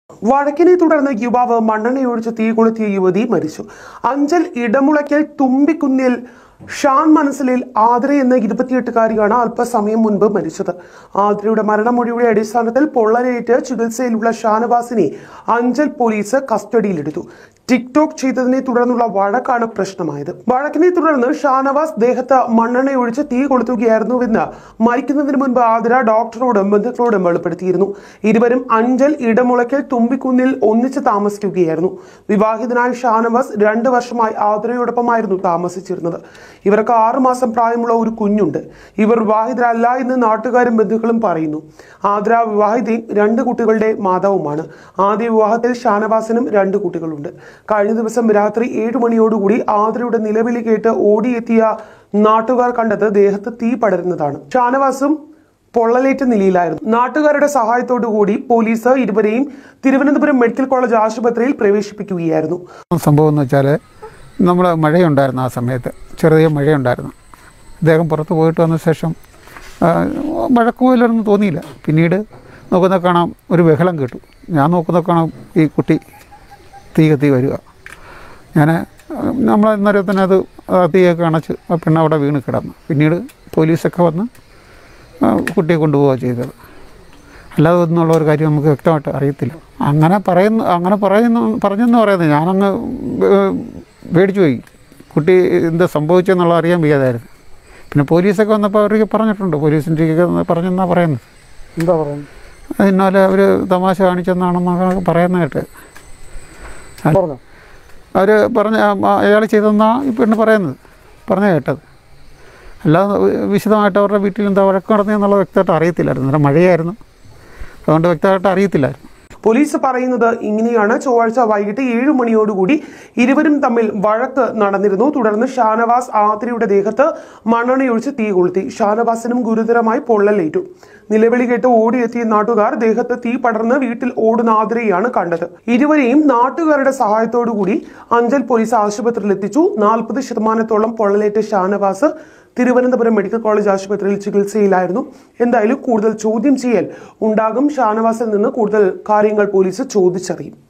വഴക്കിനെ തുടർന്ന് യുവാവ് മണ്ണെണ്ണയൊഴിച്ച് തീ കൊളുത്തിയ യുവതി മരിച്ചു അഞ്ചൽ ഇടമുളയ്ക്കൽ തുമ്പിക്കുന്നിൽ ഷാൻ മനസ്സിലിൽ ആതിര എന്ന ഇരുപത്തിയെട്ടുകാരിയാണ് അല്പസമയം മുൻപ് മരിച്ചത് ആതിരയുടെ മരണമൊഴിയുടെ അടിസ്ഥാനത്തിൽ പൊള്ളലേറ്റ് ചികിത്സയിലുള്ള ഷാനവാസിനെ അഞ്ചൽ പോലീസ് കസ്റ്റഡിയിലെടുത്തു ടിക്ടോക്ക് ചെയ്തതിനെ തുടർന്നുള്ള വഴക്കാണ് പ്രശ്നമായത് വഴക്കിനെ തുടർന്ന് ഷാനവാസ് ദേഹത്ത് മണ്ണെണ്ണയൊഴിച്ച് തീ കൊളുത്തുകയായിരുന്നുവെന്ന് മരിക്കുന്നതിന് മുൻപ് ആതിര ഡോക്ടറോടും ബന്ധുക്കളോടും വെളിപ്പെടുത്തിയിരുന്നു ഇരുവരും അഞ്ചൽ ഇടമുളയ്ക്കൽ തുമ്പിക്കുന്നിൽ ഒന്നിച്ച് താമസിക്കുകയായിരുന്നു വിവാഹിതനായ ഷാനവാസ് രണ്ട് വർഷമായി ആതിരയോടൊപ്പമായിരുന്നു താമസിച്ചിരുന്നത് ഇവർക്ക് ആറുമാസം പ്രായമുള്ള ഒരു കുഞ്ഞുണ്ട് ഇവർ വിവാഹിതരല്ല എന്ന് നാട്ടുകാരും ബന്ധുക്കളും പറയുന്നു ആതിര വിവാഹിതയും രണ്ട് കുട്ടികളുടെ മാതാവുമാണ് ആദ്യ വിവാഹത്തിൽ ഷാനവാസിനും രണ്ട് കുട്ടികളുണ്ട് കഴിഞ്ഞ ദിവസം രാത്രി ഏഴു മണിയോടുകൂടി ആതിരയുടെ നിലവിളി കേട്ട് ഓടിയെത്തിയ നാട്ടുകാർ കണ്ടത് ദേഹത്ത് തീ പടരുന്നതാണ് ഷാനവാസും പൊള്ളലേറ്റ നിലയിലായിരുന്നു നാട്ടുകാരുടെ സഹായത്തോടു കൂടി പോലീസ് ഇരുവരെയും തിരുവനന്തപുരം മെഡിക്കൽ കോളേജ് ആശുപത്രിയിൽ പ്രവേശിപ്പിക്കുകയായിരുന്നു സംഭവം എന്ന് വെച്ചാൽ നമ്മൾ മഴയുണ്ടായിരുന്നു ആ സമയത്ത് ചെറിയ മഴയുണ്ടായിരുന്നു അദ്ദേഹം പുറത്ത് പോയിട്ട് വന്ന ശേഷം ആ, മഴക്കുപോയിലൊന്നും തോന്നിയില്ല പിന്നീട് നോക്കുന്ന കാണാം ഒരു ബഹളം കേട്ടു ഞാൻ നോക്കുന്ന കാണാം ഈ കുട്ടി തീ കത്തി വരിക ഞാൻ നമ്മൾ അന്നേരം തന്നെ അത് ആ തീയൊക്കെ അണച്ച് ആ പെണ്ണ് അവിടെ വീണ് കിടന്നു പിന്നീട് പോലീസൊക്കെ വന്ന് ആ, കുട്ടിയെ കൊണ്ടുപോവുക ചെയ്തത് അല്ലാതെ ഒന്നുള്ള ഒരു കാര്യം നമുക്ക് വ്യക്തമായിട്ട് അറിയത്തില്ല അങ്ങനെ പറയുന്നു അങ്ങനെ പറയുന്നു പറഞ്ഞെന്ന് പറയുന്നത് ഞാനങ്ങ് ഏഹ്, പേടിച്ചു പോയി കുട്ടി എന്താ സംഭവിച്ചെന്നുള്ള അറിയാൻ വയ്യാതായിരുന്നു പിന്നെ പോലീസൊക്കെ വന്നപ്പോൾ അവർക്ക് പറഞ്ഞിട്ടുണ്ട് പോലീസിൻ്റെ പറഞ്ഞെന്നാണ് പറയുന്നത് എന്താ പറയുന്നത് ഇന്നാലെ അവർ തമാശ കാണിച്ചെന്നാണെന്നൊക്കെ പറയുന്ന കേട്ട് പറഞ്ഞോ അവർ പറഞ്ഞ അയാൾ ചെയ്തെന്നാണ് ഈ പെണ്ണ് പറയുന്നത് പറഞ്ഞു കേട്ടത് അല്ലാതെ വിശദമായിട്ട് അവരുടെ വീട്ടിൽ എന്താ വഴക്ക് നടന്നതെന്നുള്ള വ്യക്തമായിട്ട് അറിയത്തില്ലായിരുന്നു അന്നേരം മഴയായിരുന്നു അതുകൊണ്ട് വ്യക്തമായിട്ട് അറിയത്തില്ലായിരുന്നു പോലീസ് പറയുന്നത് ഇങ്ങനെയാണ് ചൊവ്വാഴ്ച വൈകിട്ട് ഏഴു മണിയോടുകൂടി ഇരുവരും തമ്മിൽ വഴക്ക് നടന്നിരുന്നു തുടർന്ന് ഷാനവാസ് ആതിരയുടെ ദേഹത്ത് മണ്ണെണ്ണയൊഴിച്ച് തീ കൊളുത്തി ഷാനവാസിനും ഗുരുതരമായി പൊള്ളലേറ്റു നിലവിളി കേട്ട് ഓടിയെത്തിയ നാട്ടുകാർ ദേഹത്ത് തീ പടർന്ന് വീട്ടിൽ ഓടുന്ന ആതിരയാണ് കണ്ടത് ഇരുവരെയും നാട്ടുകാരുടെ സഹായത്തോടുകൂടി അഞ്ചൽ പോലീസ് ആശുപത്രിയിൽ എത്തിച്ചു നാൽപ്പത് ശതമാനത്തോളം പൊള്ളലേറ്റ ഷാനവാസ് തിരുവനന്തപുരം മെഡിക്കൽ കോളേജ് ആശുപത്രിയിൽ ചികിത്സയിലായിരുന്നു എന്തായാലും കൂടുതൽ ചോദ്യം ചെയ്യൽ ഉണ്ടാകും ഷാനവാസിൽ നിന്ന് കൂടുതൽ കാര്യങ്ങൾ പോലീസ് ചോദിച്ചറിയും